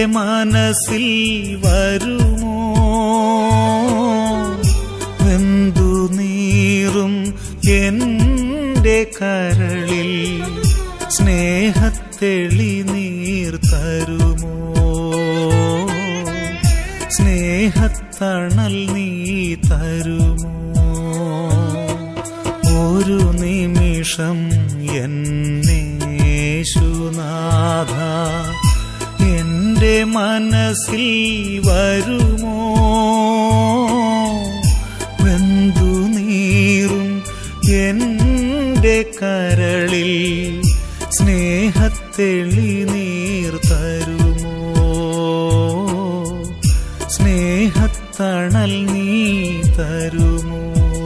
മനസ്സിൽ വരുമോ വെന്തു നീറും എന്റെ കരളിൽ സ്നേഹത്തെളി നീർ തരുമോ സ്നേഹത്തണൽ നീ തരുമോ ഒരു നിമിഷം എന്നേശുനാഥ എന്റെ മനസ്സിൽ വരുമോ വെന്തു നീറും എന്റെ കരളിൽ സ്നേഹത്തെളി നീർ തരുമോ സ്നേഹത്തണൽ നീ തരുമോ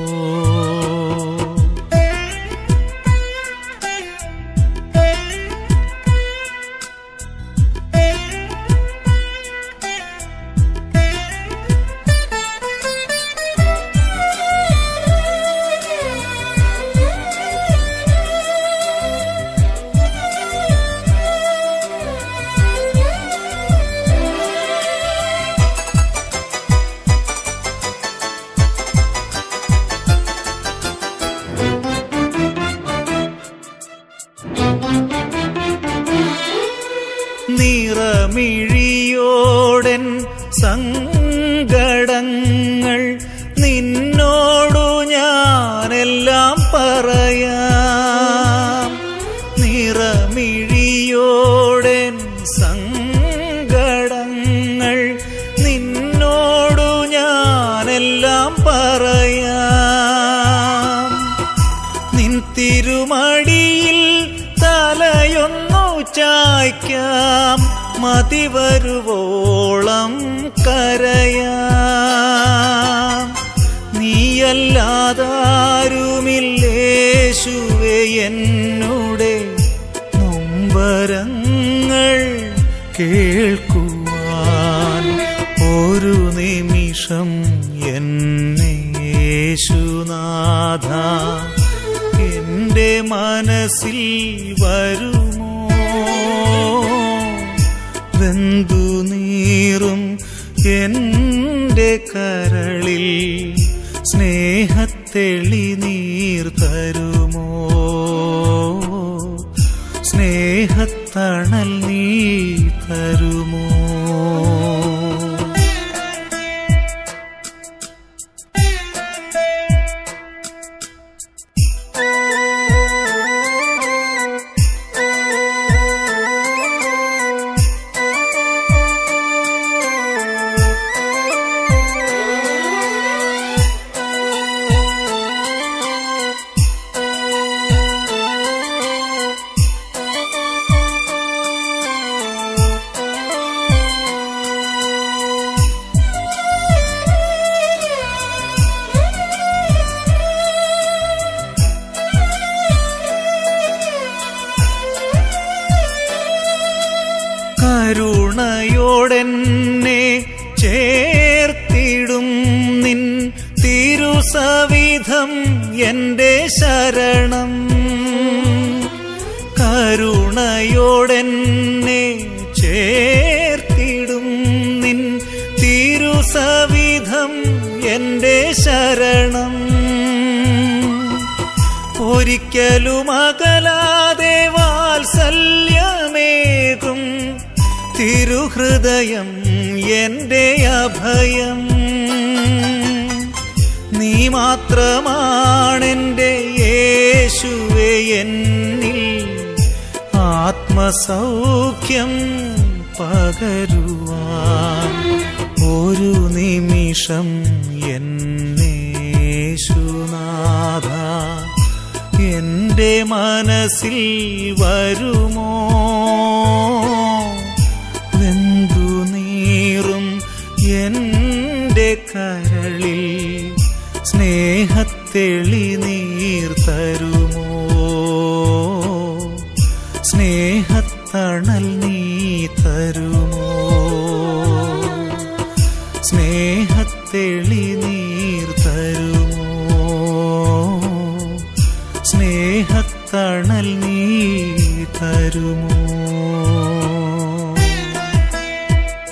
നിറമിഴിയോടൻ സങ്കടങ്ങൾ നിന്നോടു ഞാനെല്ലാം പറയാം നിറമിഴിയോടൻ സങ്കടങ്ങൾ നിന്നോടു ഞാനെല്ലാം പറയാം നിൻ തിരുമടിയിൽ തലയൊന്നു ചായ്ക്കാം മതി വരുവോളം കരയാം നീയല്ലാതാരുമില്ലേശുവെ എന്നുടെ നൊമ്പരങ്ങൾ കേൾക്കുവാൻ ഒരു നിമിഷം എന്നേശുനാഥ എന്റെ മനസ്സിൽ വരുമോ വെന്തു നീറും എന്റെ കരളിൽ സ്നേഹത്തെളി നീർ തരുമോ സ്നേഹത്തണൽ നീ തരുമോ കരുണയോടെന്നെ ചേർത്തിടും നിൻ തിരുസവിധം എന്റെ ശരണം കരുണയോടെന്നെ ചേർത്തിടും നിൻ തിരുസവിധം എന്റെ ശരണം ഒരിക്കലും അകലാതെ വാത്സല്യമേകും തിരുഹൃദയം എന്റെ അഭയം നീ മാത്രമാണെന്റെ യേശുവെ എന്നിൽ ആത്മസൗഖ്യം പകരുവാൻ ഒരു നിമിഷം എന്നേശുനാഥ എന്റെ മനസ്സിൽ വരുമോ വെന്തു നീറും എന്റെ കരളിൽ സ്നേഹത്തെളി നീർ തരുമോ സ്നേഹത്തണൽ നീ തരുമോ സ്നേഹത്തെളി നീർ തരുമോ സ്നേഹത്തണൽ നീ തരുമോ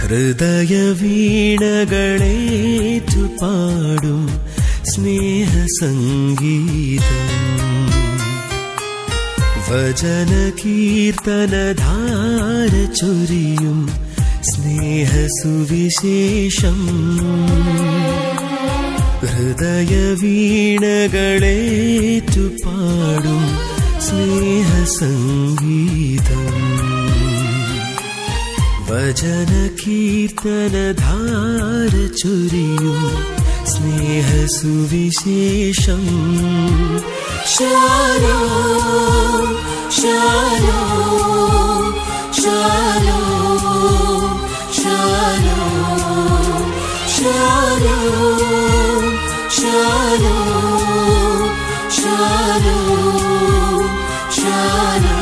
ഹൃദയ വീണകളേറ്റു പാടും സ്നേഹസംഗീതം വചന കീർത്തനധാര ചൊരിയും സ്നേഹസുവിശേഷം ഹൃദയ വീണകളേറ്റു പാടും സ്നേഹസംഗീതം വചന കീർത്തനധാര ചൊരിയും സ്നേഹസുവിശേഷം ശാലോ ശാലോ ശാലോ ശാലോ ശാലോ ശാലോ ശാലോ ശാലോ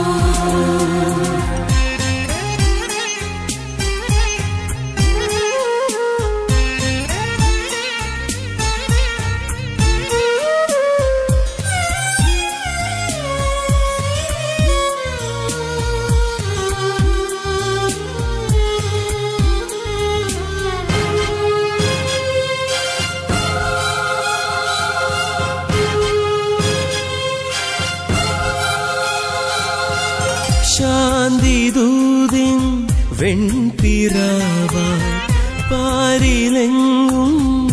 ശാന്തിദൂതിൻ വെൺപിറാവാൻ പാരിലെങ്ങും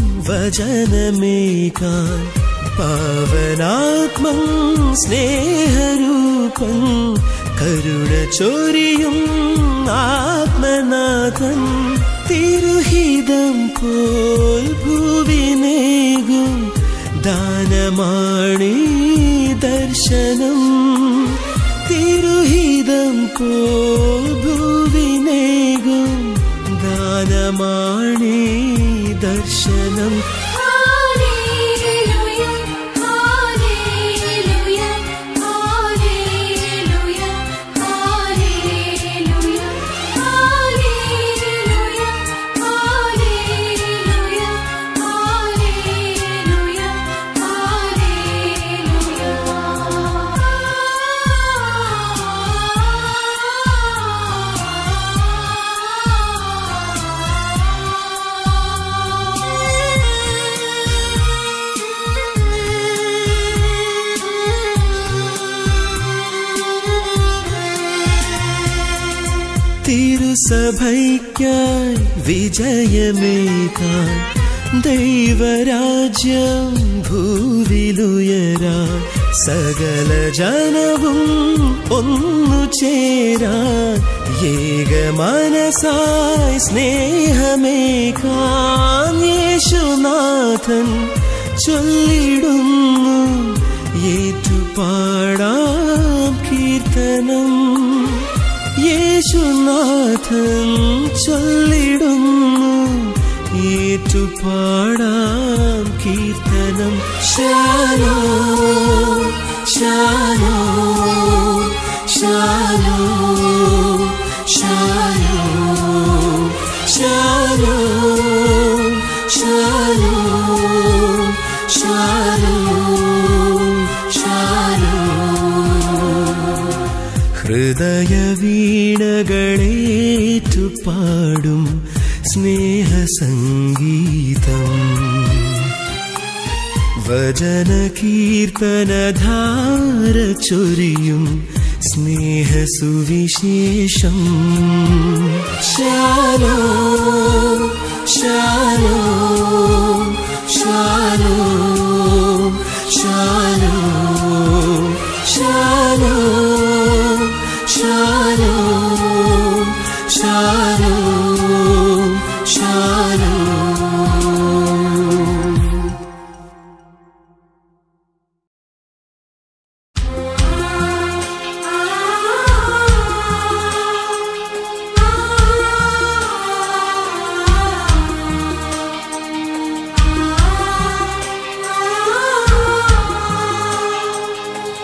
വചനമേകാൻ പാവനാത്മം സ്നേഹരൂപൻ കരുണ ചൊരിയും ആത്മനാഥൻ തിരുഹിതം പോൽ ഭൂവിനേകും ദാനമാണീ ദർശനം തിരുഹിതം പോൽ ഭൂവിനേകും ദാനമാണീ ദർശനം Hallelujah, hallelujah, hallelujah, hallelujah, hallelujah, hallelujah, hallelujah, തിരുസഭയ്ക്കായി വിജയമേകാൻ ദൈവരാജ്യം ഭൂവിലുയരാൻ സകല ജനവും ഒന്നു ചേരാൻ ഏക മനസായി സ്നേഹമേകാൻ യേശുനാഥൻ ചൊല്ലിടുന്നു ഏറ്റുപാടാം കീർത്തനം യേശുനാഥൻ ചൊല്ലിടുന്നു ഏറ്റുപാടാം കീർത്തനം ശാലോ ശാലോ ശാലോ ശാലോ ശാലോ ശാലോ ശാലോ ശാലോ ഹൃദയ വീണകളേറ്റു പാടും സ്നേഹസംഗീതം വചന കീർത്തനധാര ചൊരിയും സ്നേഹസുവിശേഷം ശാലോ ശാലോ ശാലോ ശാലോ ശാലോ ശാലോ ശാലോ ശാലോ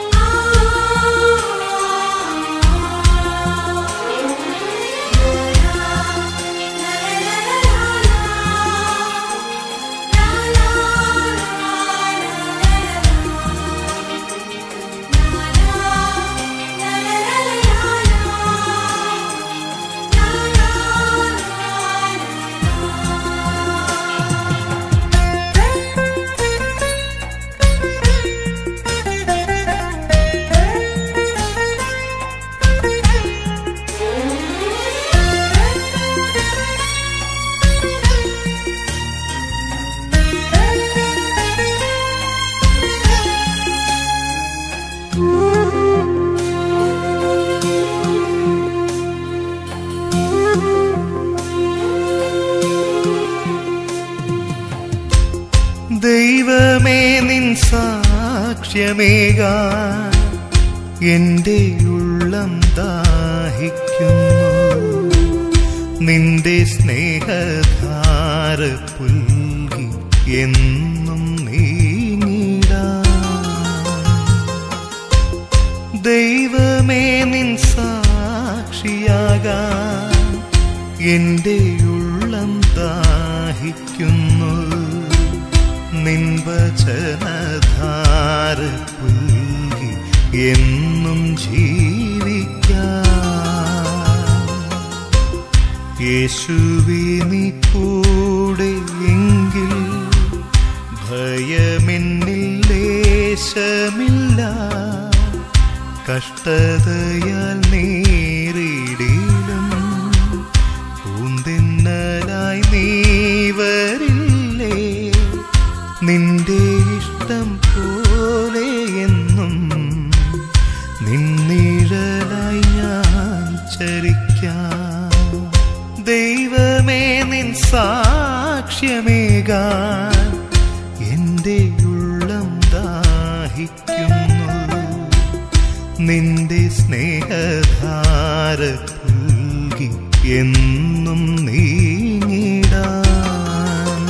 Ah സാക്ഷ്യമേകാൻ എന്റെ ഉള്ളം ദാഹിക്കുന്നു നിന്റെ സ്നേഹധാര പുൽകി എന്നും നീങ്ങിടാൻ ദൈവമേ നിൻ സാക്ഷിയാകാൻ എന്റെ ഉള്ളം ദാഹിക്കുന്നു നിൻ വചനധാര പുൽകി എന്നും ജീവിക്കാം യേശുവേ നീ കൂടെ എങ്കിൽ ഭയമെന്നിൽ ലേശമില്ല കഷ്ടതയാൽ നേരിടിലും പൂന്തിന്നലായി നീ വരില്ലേ നിന്റെ ഇഷ്ടം പോലെ എന്നും നിന്നിഴലായി ഞാൻ ചരിക്കാം ദൈവമേ നിൻ സാക്ഷ്യമേകാൻ എന്റെ ഉള്ളം ദാഹിക്കുന്നു നിന്റെ സ്നേഹധാര പുൽകി എന്നും നീങ്ങിടാൻ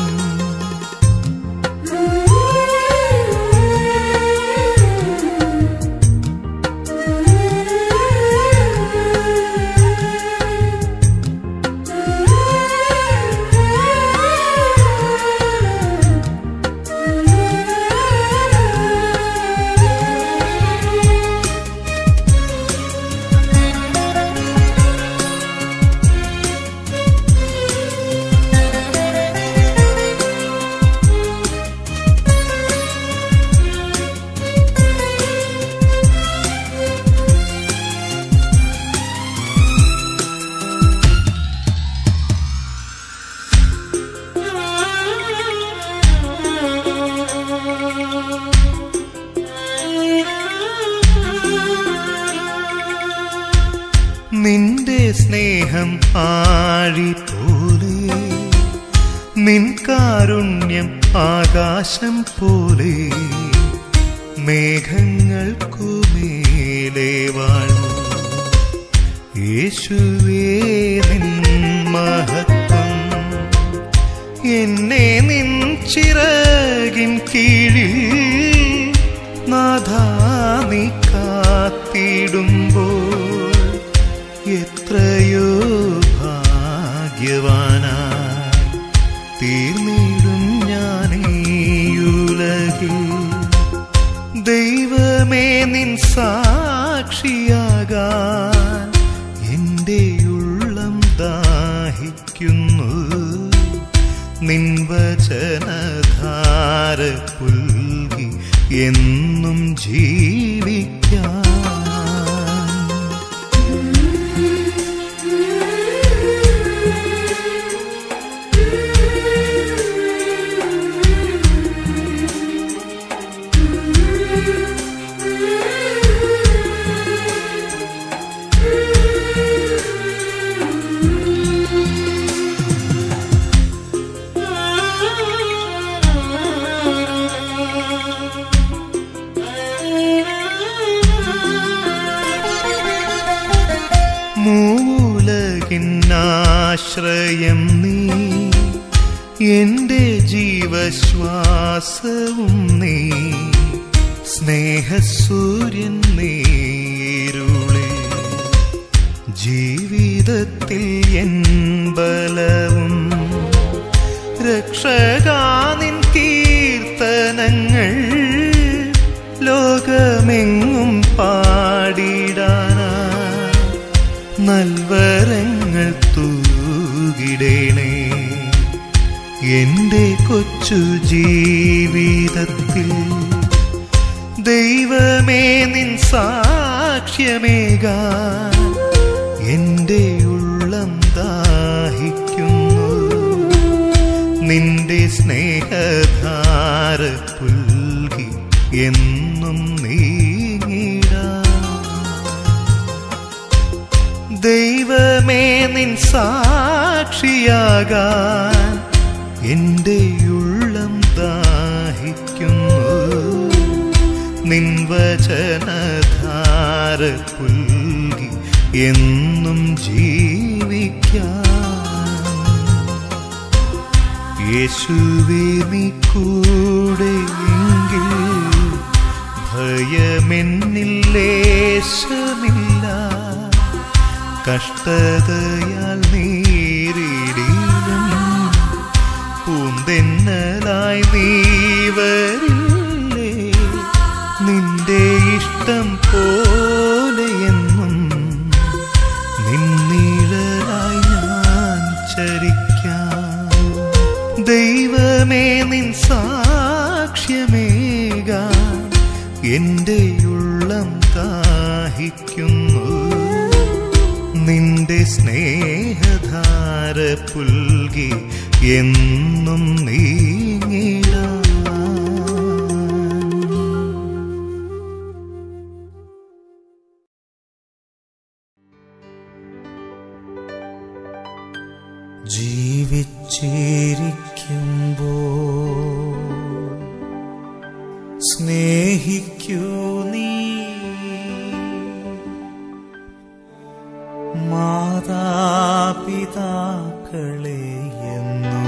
നിന്റെ സ്നേഹം ആഴി പോലെ നിൻ കാരുണ്യം ആകാശം പോലെ മേഘങ്ങൾക്കുമേലെ വാഴും യേശുവേ നിൻ മഹത്വം എന്നെ നിൻ ചിറകിൻ കീഴിൽ നാഥാ നീ കാത്തിടുമ്പോൾ എത്രയോ ഭാഗ്യവാനായി തീർന്നിടും ഞാനീയുലകിൽ ദൈവമേ നിൻ സാക്ഷിയാകാൻ എന്റെ ഉള്ളം ദാഹിക്കുന്നു നിൻ വചനധാര പുൽകി എന്നും ജീവിക്കാം മൂലകിന്നാശ്രയം നീ എന്റെ ജീവശ്വാസവും നീ സ്നേഹസൂര്യൻ നീരുളി ജീവിതത്തിൽ എൻ ബലവും രക്ഷകാനിൻ കീർത്തനങ്ങൾ ലോകമെങ്ങും പാടിടാനാ നൽവരങ്ങൾ തൂകിടേണേ എന്റെ കൊച്ചു ജീവിതത്തിൽ ദൈവമേ നിൻ സാക്ഷ്യമേകാൻ എന്റെ ഉള്ളം ദാഹിക്കുന്നു നിന്റെ സ്നേഹധാര പുൽകി എന്നും നീങ്ങിടാൻ ദൈവമേ നിൻ സാക്ഷിയാകാൻ എന്റെ ഉള്ളം ദാഹിക്കുന്നു നിൻവചനധാര പുൽകി എന്നും ജീവിക്കാം യേശുവേ നീ കൂടെയെങ്കിൽ ഭയമെന്നിൽ ലേശമില്ല കഷ്ടതയാൽ നേരിടിലും പൂന്തെന്നലായി നീ വരില്ലേ നിന്റെ ഇഷ്ടം പോലെയെന്നും നിന്നിഴലായി ഞാൻ ചരിക്കാം ദൈവമേ നിൻ സാക്ഷ്യമേക എൻ്റെ ഉള്ളം ദാഹിക്കുന്നു നിന്റെ സ്നേഹധാര പുൽകി എന്നും നീങ്ങിടാം ജീവിച്ചിരിക്കുമ്പോ സ്നേഹിക്കൂ നീ മാതാപിതാക്കളെ എന്നും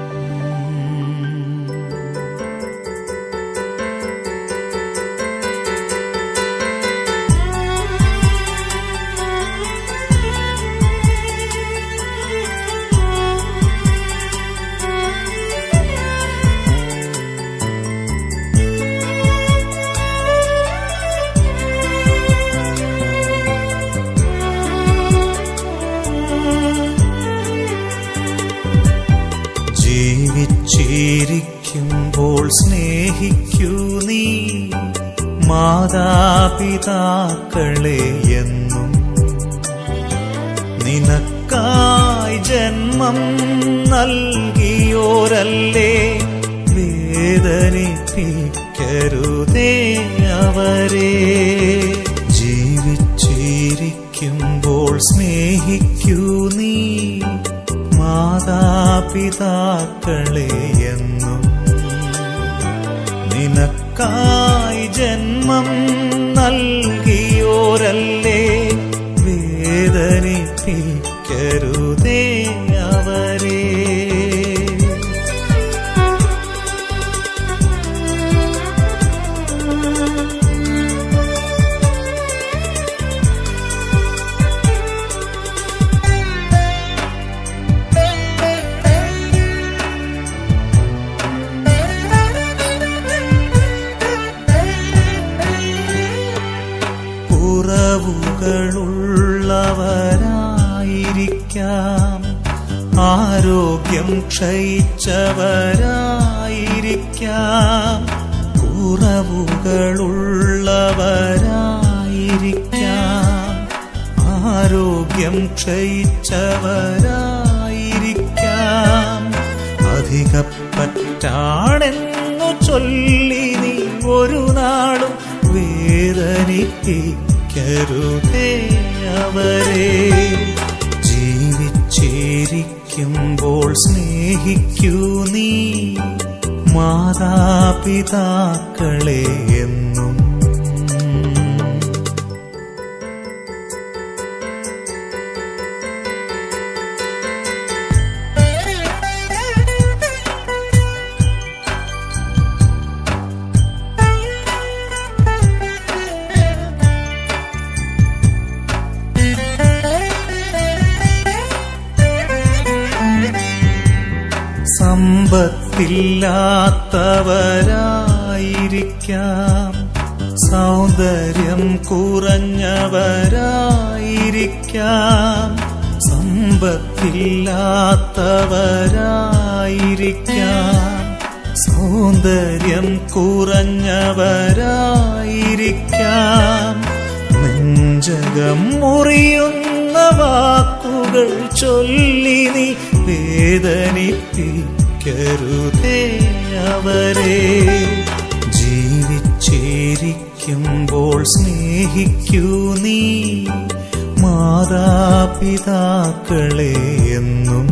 ജീവിച്ചിരിക്കുമ്പോൾ സ്നേഹിക്കൂ നീ മാതാപിതാക്കളെ എന്നും നിനക്കായി ജന്മം നൽകിയോരല്ലേ വേദനിപ്പിക്കരുതേ അവരെ ജീവിച്ചിരിക്കുമ്പോൾ സ്നേഹിക്കൂ നീ മാതാപിതാക്കളെ എന്നും നിനക്കായി ജന്മം നൽകിയോരല്ലേ വേദനിപ്പിക്കരുതേ അവരെ കുറവുകളുള്ളവരായിരിക്കാം ആരോഗ്യം ക്ഷയിച്ചവരായിരിക്കാം കുറവുകളുള്ളവരായിരിക്കാം ആരോഗ്യം ക്ഷയിച്ചവരായിരിക്കാം അധികപ്പറ്റാണെന്നു ചൊല്ലി നീ ഒരു നാളും വേദനിപ്പിക്കരുതേ അവരെ ജീവിച്ചിരിക്കുമ്പോൾ സ്നേഹിക്കൂ നീ മാതാപിതാക്കളെ എന്നും സമ്പത്തില്ലാത്തവരായിരിക്കാം സൗന്ദര്യം കുറഞ്ഞവരായിരിക്കാം സമ്പത്തില്ലാത്തവരായിരിക്കാം സൗന്ദര്യം കുറഞ്ഞവരായിരിക്കാം നെഞ്ചകം മുറിയുന്ന വാക്കുകൾ ചൊല്ലി നീ വേദനിപ്പിക്കരുതേ അവരെ ജീവിച്ചിരിക്കുമ്പോൾ സ്നേഹിക്കൂ നീ മാതാപിതാക്കളെ എന്നും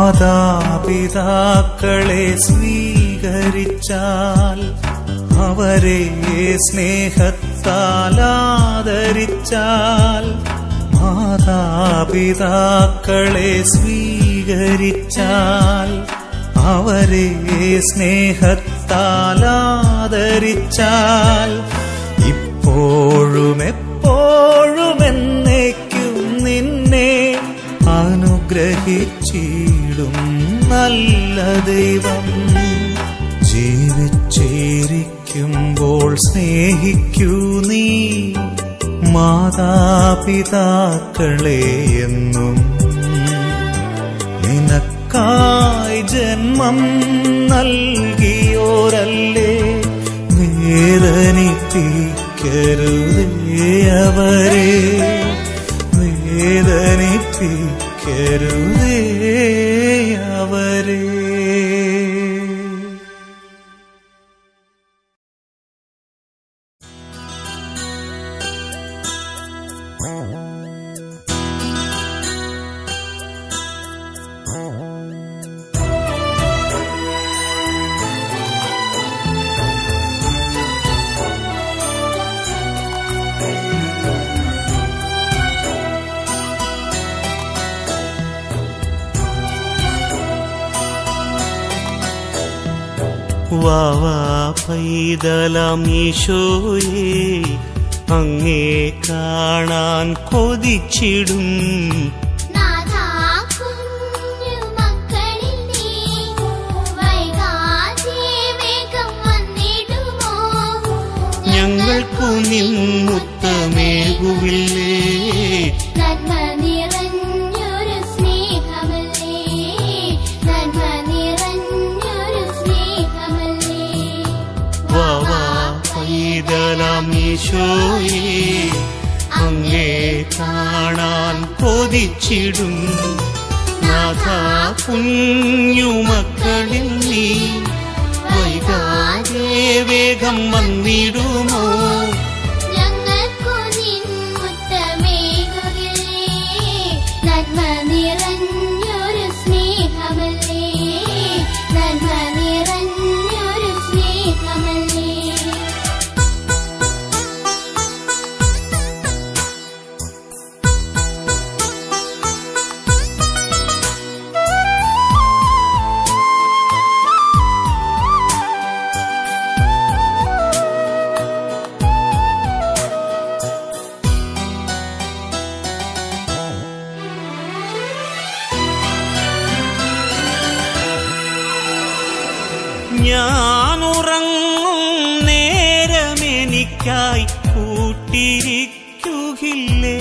മാതാപിതാക്കളെ സ്വീകരിച്ചാൽ അവരെ സ്നേഹത്താൽ ആദരിച്ചാൽ മാതാപിതാക്കളെ സ്വീകരിച്ചാൽ അവരെ സ്നേഹത്താൽ ആദരിച്ചാൽ ഇപ്പോഴും എപ്പോഴും എന്നേക്കും നിന്നെ അനുഗ്രഹിച്ചിടും നല്ല ദൈവം ജീവിച്ചിരിക്കുമ്പോൾ സ്നേഹിക്കൂ നീ മാതാപിതാക്കളെ എന്നും നിനക്കായി ജന്മം നൽകിയോരല്ലേ വേദനിപ്പിക്കരുതേ അവരെ വേദനിപ്പിക്കരുതേ അവരെ വാവാ പൈതലാം ഈശോയെ അങ്ങേ കാണാൻ കൊതിച്ചിടും നാഥാ കുഞ്ഞു മക്കളിൽ നീ വൈകാതെ വേഗം വന്നിടുമോ ഞങ്ങൾക്കു നിൻമുത്തമേകുവില്ലേ നന്മ നിറഞ്ഞൊരു സ്നേഹമല്ലേ നന്മ നിറഞ്ഞൊരു സ്നേഹമല്ലേ വാവാ പൈതലാം ഈശോയെ അങ്ങേ കാണാൻ കൊതിച്ചിടും നാഥാ കുഞ്ഞുമക്കളിൽ നീ വൈകാതെ വേഗം വന്നിടുമോ ഞങ്ങൾക്കു നിൻ മുത്തമേകുകില്ലേ നന്മ നിറഞ്ഞൊരു സ്നേഹമല്ലേ നന്മ നിറഞ്ഞൊരു സ്നേഹമല്ലേ ഞാൻ ഉറങ്ങും നേരമെനിക്കായി കൂട്ടിരിക്കുകില്ലേ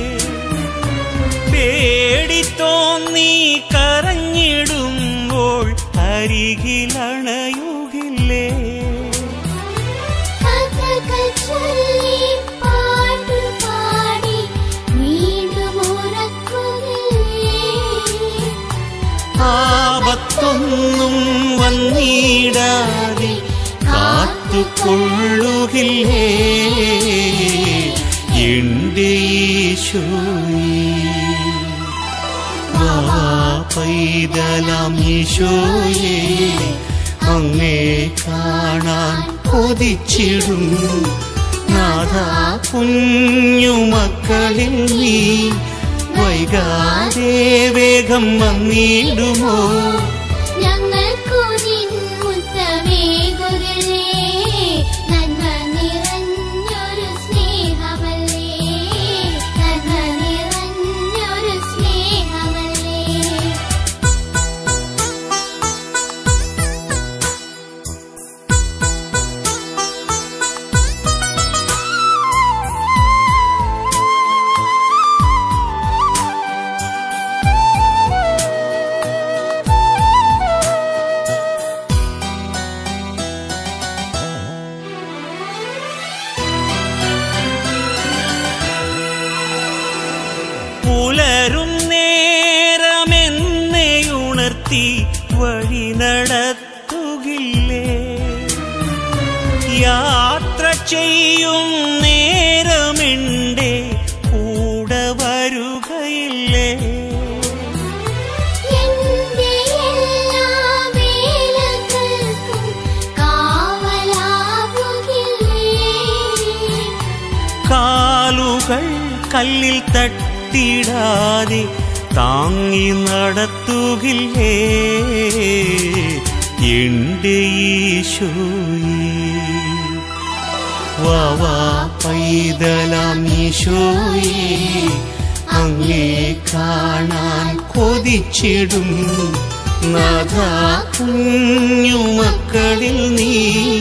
പേടി തോന്നി കരഞ്ഞിടുമ്പോൾ അരികിലണയുകില്ലേ കഥകൾ ചൊല്ലി പാട്ടുപാടി വീണ്ടും ഉറക്കുകില്ലേ ആപത്തൊന്നും വന്നിടാതെ കാത്തുകൊള്ളുകില്ലേ എന്റെ ഈശോയേ വാ പൈതലാം ഈശോയേ അങ്ങേ കാണാൻ കൊതിച്ചിടും നാഥാ കുഞ്ഞുമക്കളിൽ നീ വൈകാതെ വേഗം വന്നിടുമോ ഞങ്ങൾക്കു നിൻ മുത്തമേകുകില്ലേ നന്മ നിറഞ്ഞൊരു സ്നേഹമല്ലേ നന്മ നിറഞ്ഞൊരു സ്നേഹമല്ലേ പുലരും നേരമെന്നെ ഉണർത്തി വഴി നടത്തുകില്ലേ യാത്ര ചെയ്യും നേരമെന്റെ കൂടെ വരുകയില്ലേ എന്റെ കല്ലിൽ തട്ടിടാതെ താങ്ങി നടത്തുകില്ലേ എന്റെ ഈശോയേ വാ വാ പൈതലാം ഈശോയേ അങ്ങേ കാണാൻ കൊതിച്ചിടും നാഥാ കുഞ്ഞുമക്കളിൽ നീ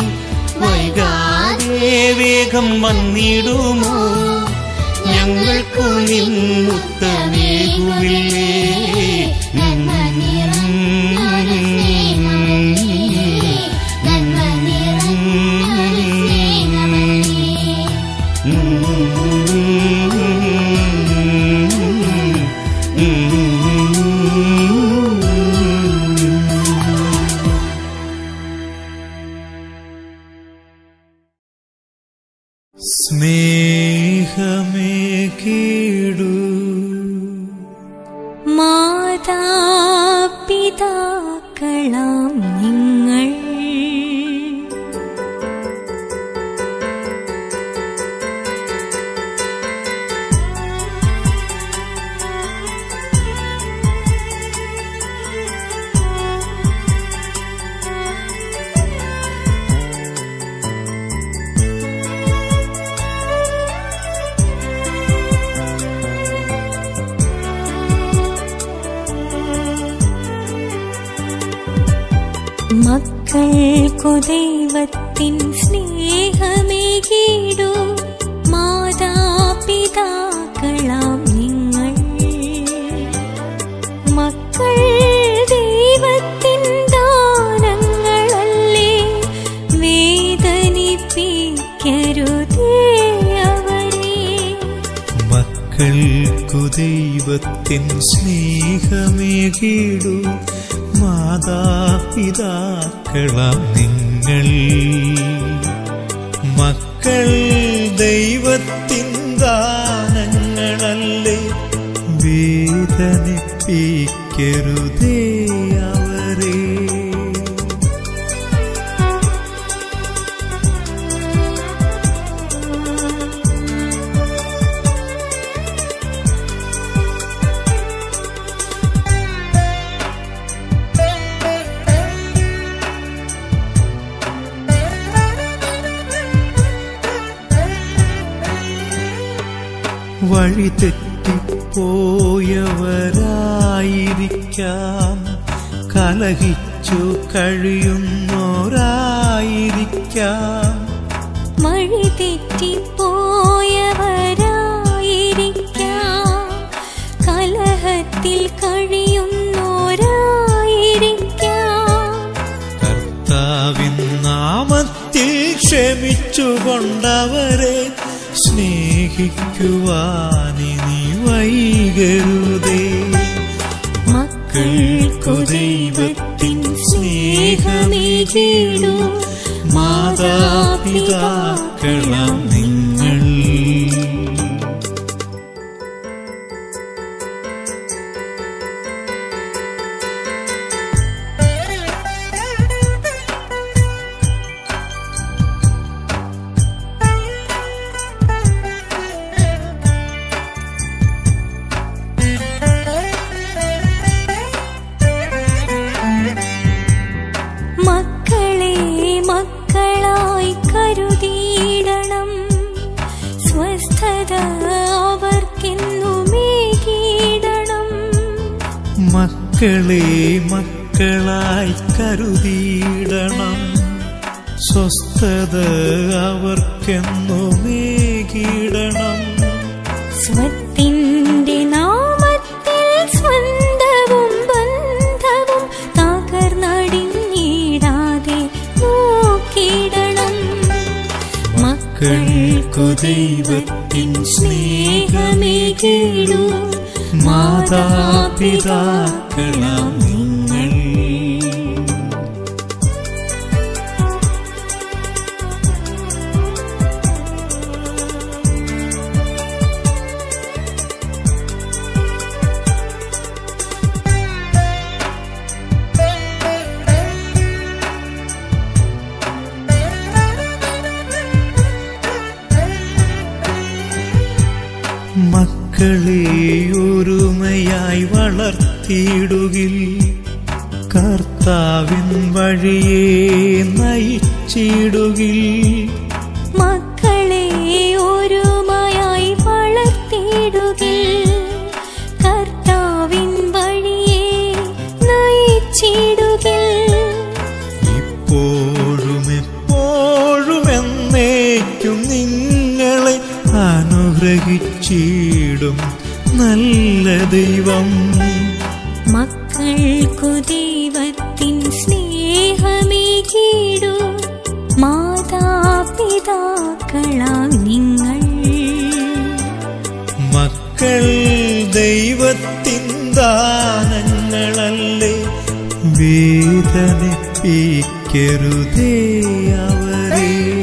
വൈകാതെ വേഗം വന്നിടുമോ ഞങ്ങൾക്കു നിന്നുത്തമേകുവില്ലേ നന്മ നിറഞ്ഞൊരു സ്നേഹമല്ലേ നന്മ നിറഞ്ഞൊരു സ്നേഹമല്ലേ സ്നേഹമേ കീടു മാതാപിതാക്കളാം നിങ്ങൾ മക്കൾക്കു ദൈവത്തിൻ സ്നേഹമേകീടു മാതാപിതാക്കളാം നിങ്ങൾ മക്കൾ ദൈവത്തിൻ ദാനങ്ങളല്ലേ വേദനിപ്പിക്കരുതേ അവരെ മക്കൾക്കു ദൈവത്തിൻ സ്നേഹമേകീടു മാതാപിതാക്കളാം നിങ്ങൾ മക്കൾ ദൈവത്തിൻ ദാനങ്ങളല്ലേ വേദനിപ്പിക്കരുതേ അവരെ വഴി തെറ്റിപ്പോയവരായിരിക്കാം കലഹിച്ചു കഴിയുന്നോരായിരിക്കാം വഴി തെറ്റിപ്പോയവരായിരിക്കാം കലഹത്തിൽ കഴിയുന്നോരായിരിക്കാം കർത്താവിൻ നാമത്തിൽ ക്ഷമിച്ചുകൊണ്ടവരെ സ്നേഹിക്കുവാനിനി വൈകരുതേ മക്കൾക്കു ദൈവത്തിൻ സ്നേഹമേകീടു മാതാപിതാക്കളാം നിങ്ങൾ മക്കളെ മക്കളായി കരുതിയിടണം സ്വസ്ഥത അവർക്കെന്നുമേകീടണം മക്കളെ മക്കളായി കരുതിയിടണം സ്വസ്ഥത അവർക്കെന്നുമേകിടണം സ്വത്തിൻ്റെ നാമത്തിൽ സ്വന്തവും ബന്ധവും തകർന്നടിഞ്ഞിടാതെ നോക്കിയിടണം മക്കൾക്കു ദൈവത്തിൻ സ്നേഹമേകീടു മാതാപിതാക്കളാം നിങ്ങൾ വളർത്തിയിടുകിൽ കർത്താവിൻ വഴിയെ നയിച്ചിടുകിൽ മക്കളെ ഒരുമയായി വളർത്തിയിടുകിൽ കർത്താവിൻ വഴിയെ നയിച്ചിടുകിൽ ഇപ്പോഴും എപ്പോഴും എന്നേക്കും നിങ്ങളെ അനുഗ്രഹിച്ചിടും നല്ല ദൈവം മക്കൾക്കു ദൈവത്തിൻ സ്നേഹമേകിടൂ മാതാപിതാക്കളാം നിങ്ങൾ മക്കൾ ദൈവത്തിൻ ദാനങ്ങളല്ലേ വേദനിപ്പിക്കരുതേ അവരെ